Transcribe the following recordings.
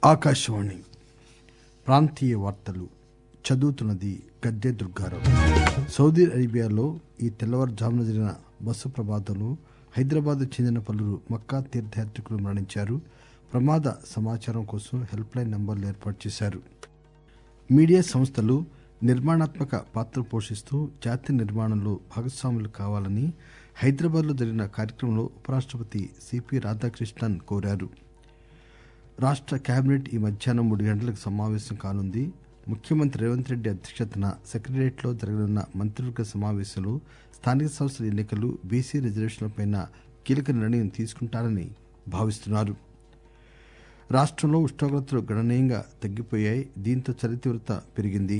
ఆకాశవాణి ప్రాంతీయ వార్తలు చదువుతున్నది గద్దె దుర్గారావు సౌదీ అరేబియాలో ఈ తెల్లవారుజామున జరిగిన బస్సు ప్రమాదంలో హైదరాబాద్ చెందిన పలువురు మక్కా తీర్థయాత్రికులు మరణించారు ప్రమాద సమాచారం కోసం హెల్ప్ లైన్ నంబర్లు ఏర్పాటు చేశారు మీడియా సంస్థలు నిర్మాణాత్మక పాత్ర పోషిస్తూ జాతి నిర్మాణంలో భాగస్వాములు కావాలని హైదరాబాద్లో జరిగిన కార్యక్రమంలో ఉపరాష్టపతి సిపి రాధాకృష్ణన్ కోరారు రాష్ట కేబినెట్ ఈ మధ్యాహ్నం మూడు గంటలకు సమావేశం కానుంది ముఖ్యమంత్రి రేవంత్ రెడ్డి అధ్యక్షతన సెక్రటరియట్లో జరగనున్న మంత్రివర్గ సమావేశంలో స్థానిక సంస్థల ఎన్నికలు బీసీ రిజర్వేషన్లపై కీలక నిర్ణయం తీసుకుంటారని భావిస్తున్నారు రాష్టంలో ఉష్ణోగ్రతలు గణనీయంగా తగ్గిపోయాయి దీంతో చలి తీవ్రత పెరిగింది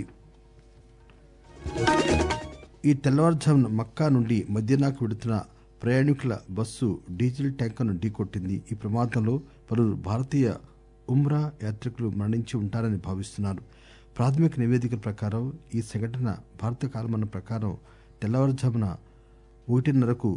ఈ తెల్లవారుజామున మక్కా నుండి మదీనాకు వెడుతున్న ప్రయాణికుల బస్సు డీజిల్ ట్యాంకర్ను ఢీకొట్టింది ఈ ప్రమాదంలో పలువురు భారతీయ ఉమ్రా యాత్రికులు మరణించి ఉంటారని భావిస్తున్నారు ప్రాథమిక నివేదికల ప్రకారం ఈ సంఘటన భారత కాలమాన ప్రకారం తెల్లవారుజామున ఒకటిన్నరకు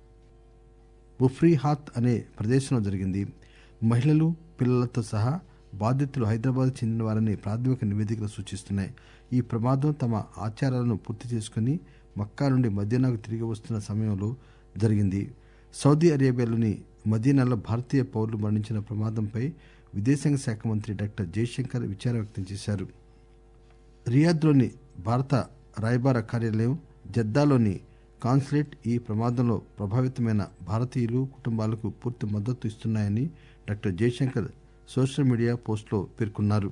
బుఫ్రీహాత్ అనే ప్రదేశంలో జరిగింది మహిళలు పిల్లలతో సహా బాధితులు హైదరాబాద్ చెందిన వారని ప్రాథమిక నివేదికలు సూచిస్తున్నాయి ఈ ప్రమాదం తమ ఆచారాలను పూర్తి చేసుకుని మక్కా నుండి మదీనాకు తిరిగి వస్తున్న సమయంలో జరిగింది సౌదీ అరేబియాలోని మదీనాలో భారతీయ పౌరులు మరణించిన ప్రమాదంపై విదేశాంగ శాఖ మంత్రి డాక్టర్ జయశంకర్ విచారం వ్యక్తం చేశారు రియాద్లోని భారత రాయబార కార్యాలయం జద్దాలోని కాన్సులేట్ ఈ ప్రమాదంలో ప్రభావితమైన భారతీయులు కుటుంబాలకు పూర్తి మద్దతు ఇస్తున్నాయని డాక్టర్ జయశంకర్ సోషల్ మీడియా పోస్టులో పేర్కొన్నారు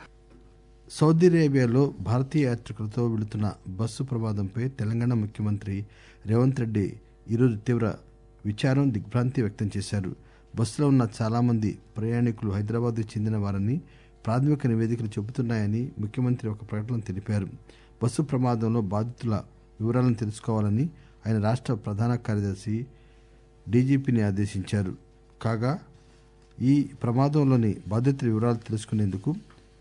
సౌదీ అరేబియాలో భారతీయ యాత్రికులతో వెళుతున్న బస్సు ప్రమాదంపై తెలంగాణ ముఖ్యమంత్రి రేవంత్ రెడ్డి ఈరోజు తీవ్ర విచారం దిగ్భ్రాంతి వ్యక్తం చేశారు బస్సులో ఉన్న చాలా మంది ప్రయాణికులు హైదరాబాద్ చెందిన వారని ప్రాథమిక నివేదికలు చెబుతున్నాయని ముఖ్యమంత్రి ఒక ప్రకటనలో తెలిపారు బస్సు ప్రమాదంలో బాధితుల వివరాలను తెలుసుకోవాలని ఆయన రాష్ట ప్రధాన కార్యదర్శి డీజీపీని ఆదేశించారు కాగా ఈ ప్రమాదంలోని బాధితుల వివరాలు తెలుసుకునేందుకు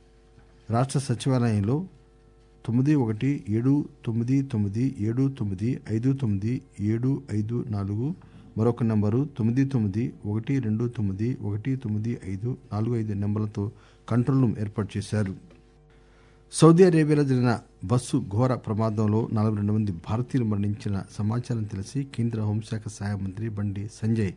రాష్ట సచివాలయంలో తొమ్మిది ఒకటి ఏడు తొమ్మిది తొమ్మిది ఏడు తొమ్మిది ఐదు తొమ్మిది ఏడు ఐదు నాలుగు మరొక నంబరు తొమ్మిది తొమ్మిది ఒకటి రెండు తొమ్మిది ఒకటి తొమ్మిది ఐదు నాలుగు ఐదు నెంబర్లతో కంట్రోల్ రూమ్ ఏర్పాటు చేశారు సౌదీ అరేబియాలో జరిగిన బస్సు ఘోర ప్రమాదంలో నలభై రెండు మంది భారతీయులు మరణించిన సమాచారం తెలిసి కేంద్ర హోంశాఖ సహాయ మంత్రి బండి సంజయ్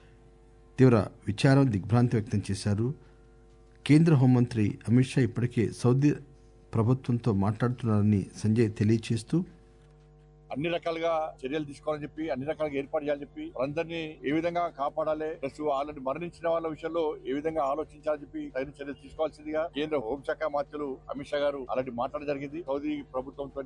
తీవ్ర విచారం దిగ్భ్రాంతి వ్యక్తం చేశారు కేంద్ర హోంమంత్రి అమిత్ షా ఇప్పటికే సౌదీ ప్రభుత్వంతో మాట్లాడుతున్నారని సంజయ్ తెలియచేస్తూ అన్ని రకాలుగా చర్యలు తీసుకోవాలని చెప్పి అన్ని రకాలుగా ఏర్పాటు చేయాలని చెప్పి అందరినీ ఏ విధంగా కాపాడాలి ప్లస్ వాళ్ళని మరణించిన వాళ్ళ విషయంలో ఏ విధంగా ఆలోచించాలని చెప్పి తగిన చర్యలు తీసుకోవాల్సిందిగా కేంద్ర హోంశాఖ మంత్రులు అమిత్ షా గారు అలాంటి మాట్లాడడం జరిగింది సౌదీ ప్రభుత్వంతో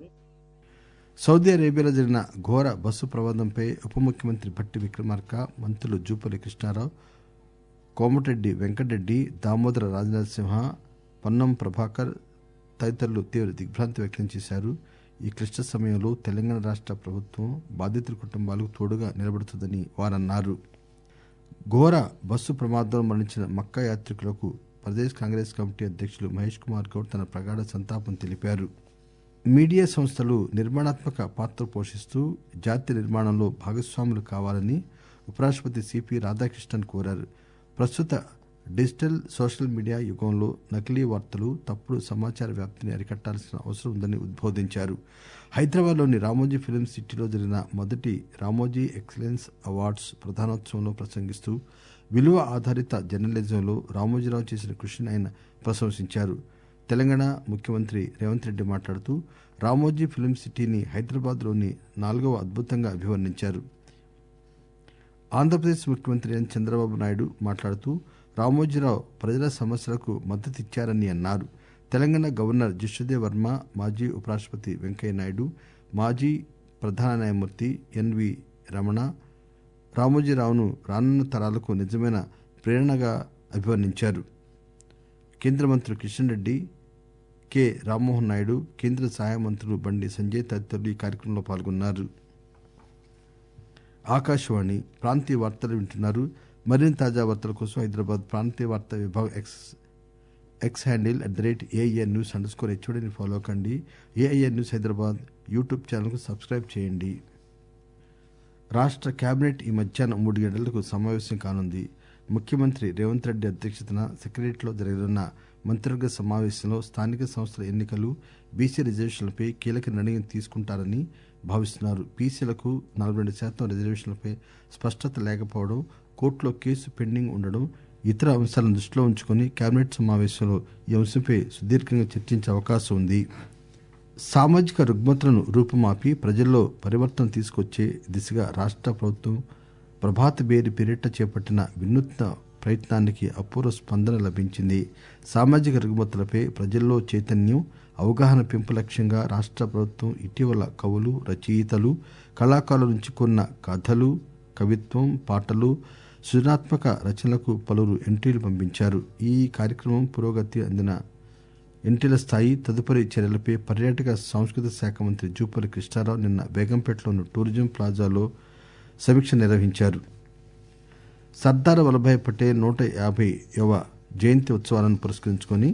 సౌదీ అరేబియాలో జరిగిన ఘోర బస్సు ప్రమాదంపై ఉప ముఖ్యమంత్రి భట్టి విక్రమార్క మంత్రులు జూపల్లి కృష్ణారావు కోమటిరెడ్డి వెంకటరెడ్డి దామోదర రాజనరసింహ పొన్నం ప్రభాకర్ తదితరులు తీవ్ర దిగ్భ్రాంతి వ్యక్తం చేశారు ఈ క్లిష్ట సమయంలో తెలంగాణ రాష్ట ప్రభుత్వం బాధితుల కుటుంబాలకు తోడుగా నిలబడుతుందని వారన్నారు ఘోర బస్సు ప్రమాదంలో మరణించిన మక్కా యాత్రికులకు ప్రదేశ్ కాంగ్రెస్ కమిటీ అధ్యక్షులు మహేష్ కుమార్ గౌడ్ తన ప్రగాఢ సంతాపం తెలిపారు మీడియా సంస్థలు నిర్మాణాత్మక పాత్ర పోషిస్తూ జాతి నిర్మాణంలో భాగస్వాములు కావాలని ఉపరాష్టపతి సిపి రాధాకృష్ణన్ కోరారు ప్రస్తుత డిజిటల్ సోషల్ మీడియా యుగంలో నకిలీ వార్తలు తప్పుడు సమాచార వ్యాప్తిని అరికట్టాల్సిన అవసరం ఉందని ఉద్బోధించారు హైదరాబాద్లోని రామోజీ ఫిల్మ్ సిటీలో జరిగిన మొదటి రామోజీ ఎక్సలెన్స్ అవార్డ్స్ ప్రధానోత్సవంలో ప్రసంగిస్తూ విలువ ఆధారిత జర్నలిజంలో రామోజీరావు చేసిన కృషిని ఆయన ప్రశంసించారు తెలంగాణ ముఖ్యమంత్రి రేవంత్ రెడ్డి మాట్లాడుతూ రామోజీ ఫిల్మ్ సిటీని హైదరాబాద్లోని నాలుగవ అద్భుతంగా అభివర్ణించారు ఆంధ్రప్రదేశ్ ముఖ్యమంత్రి ఎన్ చంద్రబాబు నాయుడు మాట్లాడుతూ రామోజీరావు ప్రజల సమస్యలకు మద్దతిచ్చారని అన్నారు తెలంగాణ గవర్నర్ జిష్ణుదేవ్ వర్మ మాజీ ఉపరాష్టపతి వెంకయ్యనాయుడు మాజీ ప్రధాన న్యాయమూర్తి ఎన్వి రమణ రామోజీరావును రానున్న తరాలకు నిజమైన ప్రేరణగా అభివర్ణించారు కేంద్ర మంత్రులు కిషన్ రెడ్డి కె రామ్మోహన్ నాయుడు కేంద్ర సహాయ మంత్రులు బండి సంజయ్ తదితరులు ఈ కార్యక్రమంలో పాల్గొన్నారు ఆకాశవాణి ప్రాంతీయ వార్తలు వింటున్నారు మరిన్ని తాజా వార్తల కోసం హైదరాబాద్ ప్రాంతీయ వార్తా విభాగం X X handle at the rate AIR news under score హెచ్ఓడిని ఫాలో కండి ఏఐఆర్ న్యూస్ హైదరాబాద్ యూట్యూబ్ ఛానల్కు సబ్స్క్రైబ్ చేయండి రాష్ట కేబినెట్ ఈ మధ్యాహ్నం మూడు గంటలకు సమావేశం కానుంది ముఖ్యమంత్రి రేవంత్ రెడ్డి అధ్యక్షతన సెక్రటరీలో జరగనున్న మంత్రివర్గ సమావేశంలో స్థానిక సంస్థల ఎన్నికలు బీసీ రిజర్వేషన్లపై కీలక నిర్ణయం తీసుకుంటారని భావిస్తున్నారు బీసీలకు నలభై రెండు శాతం రిజర్వేషన్లపై స్పష్టత లేకపోవడం కోర్టులో కేసు పెండింగ్ ఉండడం ఇతర అంశాలను దృష్టిలో ఉంచుకుని కేబినెట్ సమావేశంలో ఈ అంశంపై సుదీర్ఘంగా చర్చించే అవకాశం ఉంది సామాజిక రుగ్మతలను రూపుమాపి ప్రజల్లో పరివర్తన తీసుకొచ్చే దిశగా రాష్ట్ర ప్రభుత్వం ప్రభాత బేరి పేరిట చేపట్టిన వినూత్న ప్రయత్నానికి అపూర్వ స్పందన లభించింది సామాజిక రుగ్మతలపై ప్రజల్లో చైతన్యం అవగాహన పెంపు లక్ష్యంగా రాష్ట్ర ప్రభుత్వం ఇటీవల కవులు రచయితలు కళాకారుల నుంచి కొన్న కథలు కవిత్వం పాటలు సృజనాత్మక రచనలకు పలువురు ఎంట్రీలు పంపించారు ఈ కార్యక్రమం పురోగతి అందిన ఎంట్రీల స్థాయి తదుపరి చర్యలపై పర్యాటక సాంస్కృతిక శాఖ మంత్రి జూపల్లి కృష్ణారావు నిన్న బేగంపేటలోని టూరిజం ప్లాజాలో సమీక్ష నిర్వహించారు సర్దార్ వల్లభాయ్ పటేల్ నూట యాభైవ జయంతి ఉత్సవాలను పురస్కరించుకొని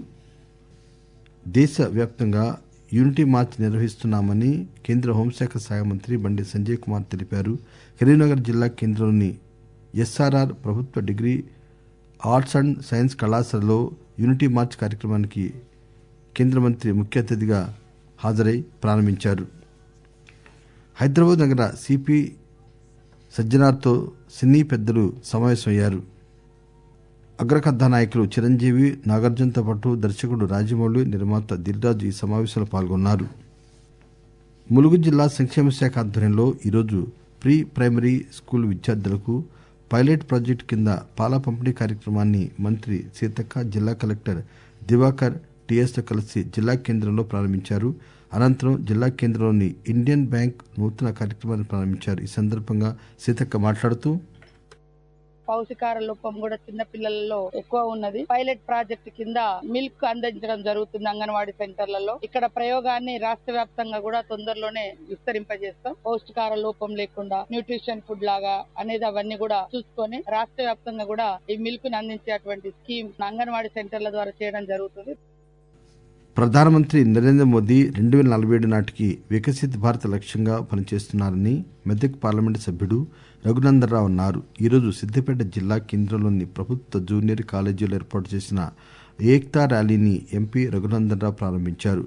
దేశవ్యాప్తంగా యూనిటీ మార్చ్ నిర్వహిస్తున్నామని కేంద్ర హోంశాఖ సహాయ మంత్రి బండి సంజయ్ కుమార్ తెలిపారు కరీంనగర్ జిల్లా కేంద్రంలోని ఎస్ఆర్ఆర్ ప్రభుత్వ డిగ్రీ ఆర్ట్స్ అండ్ సైన్స్ కళాశాలలో యూనిటీ మార్చ్ కార్యక్రమానికి కేంద్ర మంత్రి ముఖ్య అతిథిగా హాజరై ప్రారంభించారు హైదరాబాద్ నగర సిపి సజ్జనార్తో సినీ పెద్దలు సమావేశమయ్యారు అగ్రకథానాయకులు చిరంజీవి నాగార్జునతో పాటు దర్శకుడు రాజమౌళి నిర్మాత దిల్రాజు ఈ సమావేశంలో పాల్గొన్నారు ములుగు జిల్లా సంక్షేమ శాఖ ఆధ్వర్యంలో ఈరోజు ప్రీ ప్రైమరీ స్కూల్ విద్యార్థులకు పైలట్ ప్రాజెక్టు కింద పాల పంపిణీ కార్యక్రమాన్ని మంత్రి సీతక్క జిల్లా కలెక్టర్ దివాకర్ టీఎస్ తో కలిసి జిల్లా కేంద్రంలో ప్రారంభించారు అనంతరం జిల్లా కేంద్రంలోని ఇండియన్ బ్యాంక్ నూతన కార్యక్రమాన్ని ప్రారంభించారు ఈ సందర్భంగా సీతక్క మాట్లాడుతూ పౌష్టికార లోపం కూడా చిన్న పిల్లలలో ఎక్కువ ఉన్నది పైలట్ ప్రాజెక్ట్ కింద మిల్క్ అందించడం జరుగుతుంది అంగన్వాడీ సెంటర్లలో ఇక్కడ ప్రయోగాన్ని రాష్ట్ర వ్యాప్తంగా కూడా తొందరలోనే విస్తరింపజేస్తాం పౌష్టికార లోపం లేకుండా న్యూట్రిషన్ ఫుడ్ లాగా అనేది అవన్నీ కూడా చూసుకొని రాష్ట్ర వ్యాప్తంగా కూడా ఈ మిల్క్ ని అందించేటువంటి స్కీమ్ అంగన్వాడీ సెంటర్ల ద్వారా చేయడం జరుగుతుంది ప్రధానమంత్రి నరేంద్ర మోదీ రెండు వేల నలభై ఏడు నాటికి వికసిత్ భారత్ లక్ష్యంగా పనిచేస్తున్నారని మెదక్ పార్లమెంటు సభ్యుడు రఘునందనరావు అన్నారు ఈరోజు సిద్దిపేట జిల్లా కేంద్రంలోని ప్రభుత్వ జూనియర్ కాలేజీలో ఏర్పాటు చేసిన ఏక్తా ర్యాలీని ఎంపీ రఘునందనరావు ప్రారంభించారు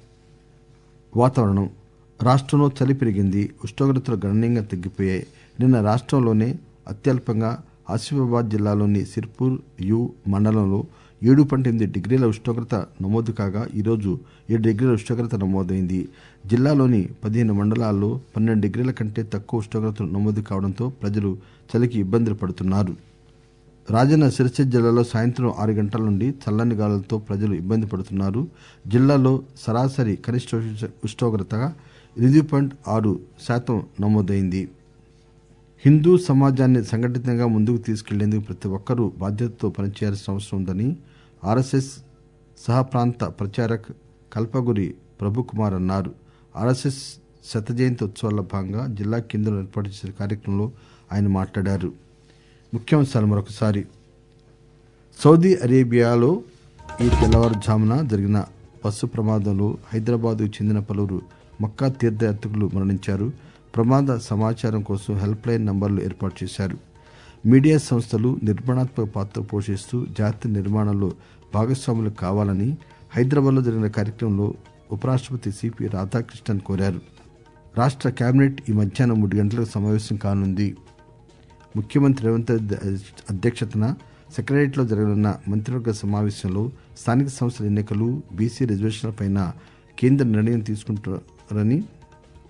వాతావరణం రాష్ట్రంలో చలి పెరిగింది ఉష్ణోగ్రతలు గణనీయంగా తగ్గిపోయాయి నిన్న రాష్ట్రంలోనే అత్యల్పంగా ఆసిఫాబాద్ జిల్లాలోని సిర్పూర్ యు మండలంలో ఏడు పాయింట్ ఎనిమిది డిగ్రీల ఉష్ణోగ్రత నమోదు కాగా ఈరోజు ఏడు డిగ్రీల ఉష్ణోగ్రత నమోదైంది జిల్లాలోని పదిహేను మండలాల్లో పన్నెండు డిగ్రీల కంటే తక్కువ ఉష్ణోగ్రతలు నమోదు కావడంతో ప్రజలు చలికి ఇబ్బందులు పడుతున్నారు రాజన్న సిరిసిల్ల జిల్లాలో సాయంత్రం ఆరు గంటల నుండి చల్లని గాలులతో ప్రజలు ఇబ్బంది పడుతున్నారు జిల్లాలో సరాసరి కనిష్ట ఉష్ణ- ఉష్ణోగ్రత ఎనిమిది పాయింట్ ఆరు శాతం నమోదైంది హిందూ సమాజాన్ని సంఘటితంగా ముందుకు తీసుకెళ్లేందుకు ప్రతి ఒక్కరూ బాధ్యతతో పనిచేయాల్సిన అవసరం ఉందని ఆర్ఎస్ఎస్ సహప్రాంత ప్రచారక్ కల్పగురి ప్రభుకుమార్ అన్నారు ఆర్ఎస్ఎస్ శత జయంతి ఉత్సవాల్లో భాగంగా జిల్లా కేంద్రంలో ఏర్పాటు చేసిన కార్యక్రమంలో ఆయన మాట్లాడారు ముఖ్యాంశాలు మరొకసారి సౌదీ అరేబియాలో ఈ తెల్లవారుజామున జరిగిన బస్సు ప్రమాదంలో హైదరాబాద్కు చెందిన పలువురు మక్కా తీర్థయాత్రికులు మరణించారు ప్రమాద సమాచారం కోసం హెల్ప్ లైన్ నంబర్లు ఏర్పాటు చేశారు మీడియా సంస్థలు నిర్మాణాత్మక పాత్ర పోషిస్తూ జాతి నిర్మాణంలో భాగస్వాములు కావాలని హైదరాబాద్లో జరిగిన కార్యక్రమంలో ఉపరాష్ట్రపతి సిపి రాధాకృష్ణన్ కోరారు రాష్ట్ర కేబినెట్ ఈ మధ్యాహ్నం మూడు గంటలకు సమావేశం కానుంది ముఖ్యమంత్రి రేవంత్ రెడ్డి అధ్యక్షతన సెక్రటరియట్లో జరగనున్న మంత్రివర్గ సమావేశంలో స్థానిక సంస్థల ఎన్నికలు బీసీ రిజర్వేషన్లపై కేంద్ర నిర్ణయం తీసుకుంటారని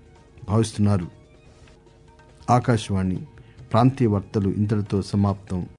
భావిస్తున్నారు ఆకాశవాణి ప్రాంతీయ వార్తలు ఇంతటితో సమాప్తం